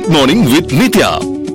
Mid morning with Nithya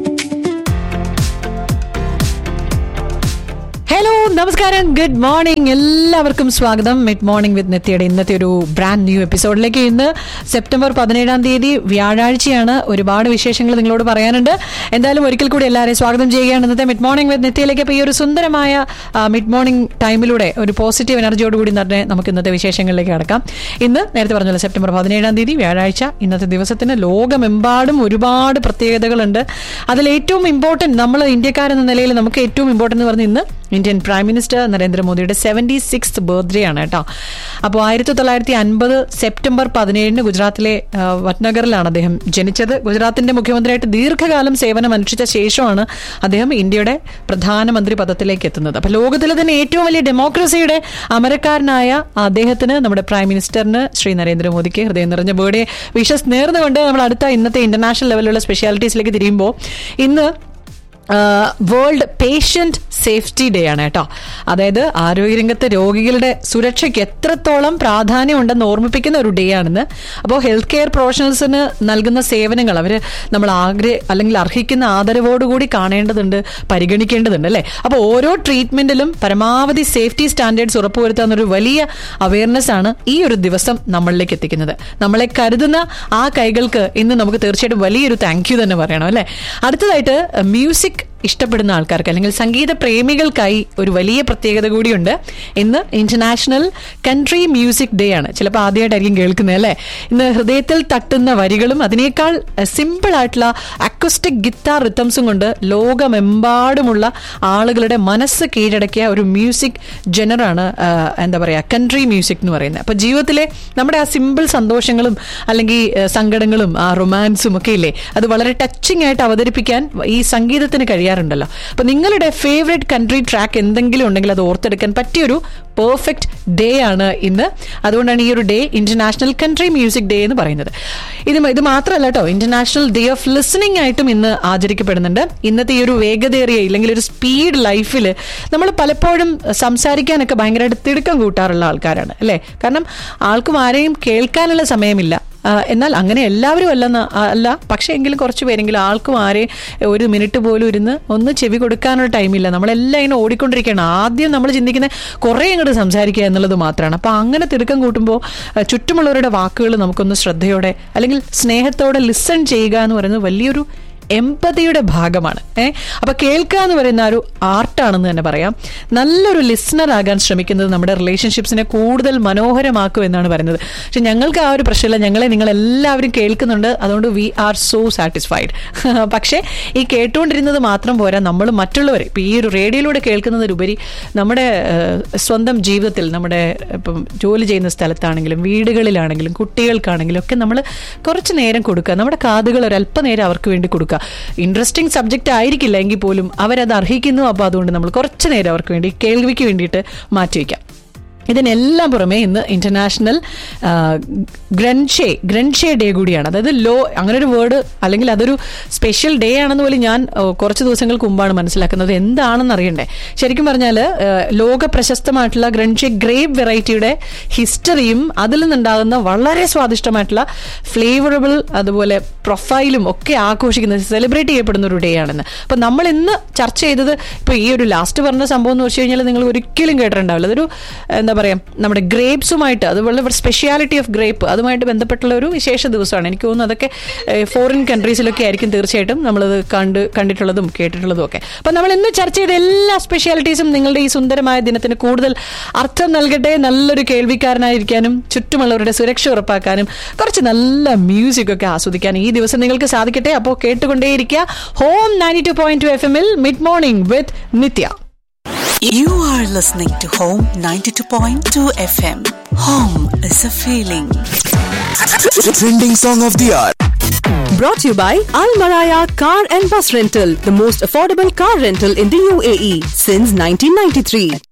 hello നമസ്കാരം good morning എല്ലാവർക്കും സ്വാഗതം മിഡ് മോർണിംഗ് വിത്ത് നിത്യയുടെ ഇന്നത്തെ ഒരു ബ്രാൻഡ് ന്യൂ എപ്പിസോഡിലേക്ക് ഇന്ന് സെപ്റ്റംബർ പതിനേഴാം തീയതി വ്യാഴാഴ്ചയാണ് ഒരുപാട് വിശേഷങ്ങൾ നിങ്ങളോട് പറയാനുണ്ട് എന്തായാലും ഒരിക്കൽ കൂടി എല്ലാവരെയും സ്വാഗതം ചെയ്യുകയാണ് ഇന്നത്തെ മിഡ് മോർണിംഗ് വിത്ത് നിത്യയിലേക്ക് അപ്പോൾ ഈ ഒരു സുന്ദരമായ മിഡ് മോർണിംഗ് ടൈമിലൂടെ ഒരു പോസിറ്റീവ് എനർജിയോട് കൂടി തന്നെ നമുക്ക് ഇന്നത്തെ വിശേഷങ്ങളിലേക്ക് കടക്കാം ഇന്ന് നേരത്തെ പറഞ്ഞല്ലോ സെപ്റ്റംബർ പതിനേഴാം തീയതി വ്യാഴാഴ്ച ഇന്നത്തെ ദിവസത്തിന് ലോകമെമ്പാടും ഒരുപാട് പ്രത്യേകതകളുണ്ട് അതിൽ ഏറ്റവും ഇമ്പോർട്ടൻറ്റ് നമ്മൾ ഇന്ത്യക്കാരെന്ന നിലയിൽ നമുക്ക് ഏറ്റവും ഇമ്പോർട്ടൻ്റ് എന്ന് പറഞ്ഞ് ഇന്ന് ഇന്ത്യൻ പ്രൈം മിനിസ്റ്റർ നരേന്ദ്രമോദിയുടെ സെവൻറ്റി സിക്സ് ബർത്ത്ഡേ ആണ് കേട്ടോ അപ്പോൾ ആയിരത്തി തൊള്ളായിരത്തി അൻപത് സെപ്റ്റംബർ പതിനേഴിന് ഗുജറാത്തിലെ ആ, വട്നഗറിലാണ് അദ്ദേഹം ജനിച്ചത് ഗുജറാത്തിന്റെ മുഖ്യമന്ത്രിയായിട്ട് ദീർഘകാലം സേവനം അനുഷ്ഠിച്ച ശേഷമാണ് അദ്ദേഹം ഇന്ത്യയുടെ പ്രധാനമന്ത്രി പദത്തിലേക്ക് എത്തുന്നത് അപ്പോൾ ലോകത്തിലെ തന്നെ ഏറ്റവും വലിയ ഡെമോക്രസിയുടെ അമരക്കാരനായ അദ്ദേഹത്തിന് നമ്മുടെ പ്രൈം മിനിസ്റ്ററിന് ശ്രീ നരേന്ദ്രമോദിക്ക് ഹൃദയം നിറഞ്ഞ ബർത്ത്ഡേ വിഷസ് നേർന്നുകൊണ്ട് നമ്മൾ അടുത്ത ഇന്നത്തെ ഇന്റർനാഷണൽ ലെവലിലുള്ള സ്പെഷ്യാലിറ്റീസിലേക്ക് തിരിയുമ്പോൾ ഇന്ന് വേൾഡ് പേഷ്യന്റ് സേഫ്റ്റി ഡേ ആണ് കേട്ടോ അതായത് ആരോഗ്യരംഗത്തെ രോഗികളുടെ സുരക്ഷയ്ക്ക് എത്രത്തോളം പ്രാധാന്യമുണ്ടെന്ന് ഓർമ്മിപ്പിക്കുന്ന ഒരു ഡേ ആണെന്ന് അപ്പോൾ ഹെൽത്ത് കെയർ പ്രൊഫഷണൽസിന് നൽകുന്ന സേവനങ്ങൾ അവർ നമ്മൾ ആഗ്രഹ അല്ലെങ്കിൽ അർഹിക്കുന്ന ആദരവോടുകൂടി കാണേണ്ടതുണ്ട് പരിഗണിക്കേണ്ടതുണ്ട് അല്ലേ അപ്പോൾ ഓരോ ട്രീറ്റ്മെന്റിലും പരമാവധി സേഫ്റ്റി സ്റ്റാൻഡേർഡ്സ് ഉറപ്പുവരുത്താവുന്ന ഒരു വലിയ അവയർനെസ് ആണ് ഈ ഒരു ദിവസം നമ്മളിലേക്ക് എത്തിക്കുന്നത് നമ്മളെ കരുതുന്ന ആ കൈകൾക്ക് ഇന്ന് നമുക്ക് തീർച്ചയായിട്ടും വലിയൊരു താങ്ക് യു തന്നെ പറയണം അല്ലേ അടുത്തതായിട്ട് മ്യൂസിക് ഇഷ്ടപ്പെടുന്ന ആൾക്കാർക്ക് അല്ലെങ്കിൽ സംഗീത പ്രേമികൾക്കായി ഒരു വലിയ പ്രത്യേകത കൂടിയുണ്ട് ഇന്ന് ഇന്റർനാഷണൽ കൺട്രി മ്യൂസിക് ഡേ ആണ് ചിലപ്പോൾ ആദ്യമായിട്ടായിരിക്കും കേൾക്കുന്നത് അല്ലേ ഇന്ന് ഹൃദയത്തിൽ തട്ടുന്ന വരികളും അതിനേക്കാൾ സിമ്പിൾ ആയിട്ടുള്ള അക്വസ്റ്റിക് ഗിത്താർ റിത്തംസും കൊണ്ട് ലോകമെമ്പാടുമുള്ള ആളുകളുടെ മനസ്സ് കീഴടക്കിയ ഒരു മ്യൂസിക് ജനറാണ് എന്താ പറയുക കൺട്രി മ്യൂസിക് എന്ന് പറയുന്നത് അപ്പോൾ ജീവിതത്തിലെ നമ്മുടെ ആ സിമ്പിൾ സന്തോഷങ്ങളും അല്ലെങ്കിൽ ആ, സങ്കടങ്ങളും ആ റൊമാൻസും ഒക്കെ ഇല്ലേ അത് വളരെ ടച്ചിങ് ആയിട്ട് അവതരിപ്പിക്കാൻ ഈ സംഗീതത്തിന് കഴിയാറുണ്ടല്ലോ അപ്പൊ നിങ്ങളുടെ ഫേവറേറ്റ് കൺട്രി ട്രാക്ക് എന്തെങ്കിലും ഉണ്ടെങ്കിൽ അത് ഓർത്തെടുക്കാൻ പറ്റിയൊരു പെർഫെക്റ്റ് ഡേ ആണ് ഇന്ന് അതുകൊണ്ടാണ് ഈ ഒരു day international country music day എന്ന് പറയുന്നത് ഇത് മ- ഇത് മാത്രമല്ല കേട്ടോ ഇന്റർനാഷണൽ ഡേ ഓഫ് ലിസണിംഗ് ആയിട്ടും ഇന്ന് ആചരിക്കപ്പെടുന്നുണ്ട് ഇന്നത്തെ ഈ ഒരു വേഗതയേറിയ ഇല്ലെങ്കിൽ ഒരു സ്പീഡ് ലൈഫിൽ നമ്മൾ പലപ്പോഴും സംസാരിക്കാനൊക്കെ ഭയങ്കരമായിട്ട് തിടുക്കം കൂട്ടാറുള്ള ആൾക്കാരാണ് അല്ലേ കാരണം ആൾക്കും ആരെയും കേൾക്കാനുള്ള സമയമില്ല ആ, എന്നാൽ അങ്ങനെ എല്ലാവരും അല്ലെന്ന് അല്ല പക്ഷേ എങ്കിലും കുറച്ച് പേരെങ്കിലും ആൾക്കും ആരെ ഒരു മിനിറ്റ് പോലും ഇരുന്ന് ഒന്ന് ചെവി കൊടുക്കാനുള്ള ടൈമില്ല നമ്മളെല്ലാം ഇങ്ങനെ ഓടിക്കൊണ്ടിരിക്കുകയാണ് ആദ്യം നമ്മൾ ചിന്തിക്കുന്നത് കുറേ അങ്ങോട്ട് സംസാരിക്കുക എന്നുള്ളത് മാത്രമാണ് അപ്പോൾ അങ്ങനെ തിടുക്കം കൂട്ടുമ്പോൾ ആ, ചുറ്റുമുള്ളവരുടെ വാക്കുകൾ നമുക്കൊന്ന് ശ്രദ്ധയോടെ അല്ലെങ്കിൽ സ്നേഹത്തോടെ ലിസൺ ചെയ്യുക എന്ന് പറയുന്നത് വലിയൊരു എമ്പതിയുടെ ഭാഗമാണ് ഏ അപ്പൊ കേൾക്കുക എന്ന് പറയുന്ന ആ ഒരു ആർട്ടാണെന്ന് തന്നെ പറയാം നല്ലൊരു ലിസണർ ആകാൻ ശ്രമിക്കുന്നത് നമ്മുടെ റിലേഷൻഷിപ്സിനെ കൂടുതൽ മനോഹരമാക്കും എന്നാണ് പറയുന്നത് പക്ഷെ ഞങ്ങൾക്ക് ആ ഒരു പ്രശ്നമില്ല ഞങ്ങളെ നിങ്ങൾ എല്ലാവരും കേൾക്കുന്നുണ്ട് അതുകൊണ്ട് വി ആർ സോ സാറ്റിസ്ഫൈഡ് പക്ഷേ ഈ കേട്ടുകൊണ്ടിരുന്നത് മാത്രം പോരാ നമ്മൾ മറ്റുള്ളവരെ ഇപ്പം ഈ ഒരു റേഡിയോയിലൂടെ കേൾക്കുന്നതിലുപരി നമ്മുടെ ഏഹ്, സ്വന്തം ജീവിതത്തിൽ നമ്മുടെ ഇപ്പം ജോലി ചെയ്യുന്ന സ്ഥലത്താണെങ്കിലും വീടുകളിലാണെങ്കിലും കുട്ടികൾക്കാണെങ്കിലും ഒക്കെ നമ്മൾ കുറച്ച് നേരം കൊടുക്കുക നമ്മുടെ കാതുകൾ ഒരല്പനേരം അവർക്ക് വേണ്ടി കൊടുക്കുക ഇൻട്രസ്റ്റിംഗ് സബ്ജക്റ്റ് ആയിരിക്കില്ല എങ്കിൽ പോലും അവരത് അർഹിക്കുന്നു അപ്പോൾ അതുകൊണ്ട് നമ്മൾ കുറച്ച് നേരം അവർക്ക് വേണ്ടി കേൾവിക്ക് വേണ്ടിയിട്ട് മാറ്റിവെക്കാം ഇതിനെല്ലാം പുറമെ ഇന്ന് ഇന്റർനാഷണൽ ഗ്രൻഷേ ഗ്രൻഷേ ഡേ കൂടിയാണ് അതായത് ലോ അങ്ങനെ ഒരു വേർഡ് അല്ലെങ്കിൽ അതൊരു സ്പെഷ്യൽ ഡേ ആണെന്ന് പോലും ഞാൻ ആ, കുറച്ച് ദിവസങ്ങൾക്ക് മുമ്പാണ് മനസ്സിലാക്കുന്നത് എന്താണെന്ന് അറിയണ്ടേ ശരിക്കും പറഞ്ഞാൽ ലോക പ്രശസ്തമായിട്ടുള്ള ഗ്രൻഷേ ഗ്രേപ്പ് വെറൈറ്റിയുടെ ഹിസ്റ്ററിയും അതിൽ നിന്നുണ്ടാകുന്ന വളരെ സ്വാദിഷ്ടമായിട്ടുള്ള ഫ്ലേവറബിൾ അതുപോലെ പ്രൊഫൈലും ഒക്കെ ആഘോഷിക്കുന്നത് സെലിബ്രേറ്റ് ചെയ്യപ്പെടുന്ന ഒരു ഡേ ആണെന്ന് അപ്പൊ നമ്മൾ ഇന്ന് ചർച്ച ചെയ്തത് ഇപ്പൊ ഈ ഒരു ലാസ്റ്റ് പറഞ്ഞ സംഭവം എന്ന് വെച്ച് കഴിഞ്ഞാൽ നിങ്ങൾ ഒരിക്കലും കേട്ടിട്ടുണ്ടാവില്ല അതൊരു എന്താ പറയാ നമ്മുടെ ഗ്രേപ്സുമായിട്ട് അത് വളരെ സ്പെഷ്യാലിറ്റി ഓഫ് ഗ്രേപ്പ് അതുമായിട്ട് ബന്ധപ്പെട്ടുള്ള ഒരു വിശേഷ ദിവസമാണ് എനിക്ക് തോന്നുന്നു അതൊക്കെ ഫോറിൻ കൺട്രീസിലൊക്കെ ആയിരിക്കും തീർച്ചയായിട്ടും നമ്മളത് കണ്ട് കണ്ടിട്ടുള്ളതും കേട്ടിട്ടുള്ളതും ഒക്കെ അപ്പൊ നമ്മൾ ഇന്ന് ചർച്ച ചെയ്ത എല്ലാ സ്പെഷ്യാലിറ്റീസും നിങ്ങളുടെ ഈ സുന്ദരമായ ദിനത്തിന് കൂടുതൽ അർത്ഥം നൽകട്ടെ നല്ലൊരു കേൾവിക്കാരനായിരിക്കാനും ചുറ്റുമുള്ളവരുടെ സുരക്ഷ ഉറപ്പാക്കാനും കുറച്ച് നല്ല മ്യൂസിക് ഒക്കെ ആസ്വദിക്കാൻ ഈ ദിവസം നിങ്ങൾക്ക് സാധിക്കട്ടെ അപ്പോൾ കേട്ടുകൊണ്ടേയിരിക്കുക home ninety two point two F എമ്മിൽ mid morning with Nithya You are listening to Home 92.2 FM. Home is a feeling. Trending song of the hour. Brought to you by Al Maraya Car and Bus Rental, the most affordable car rental in the UAE since 1993.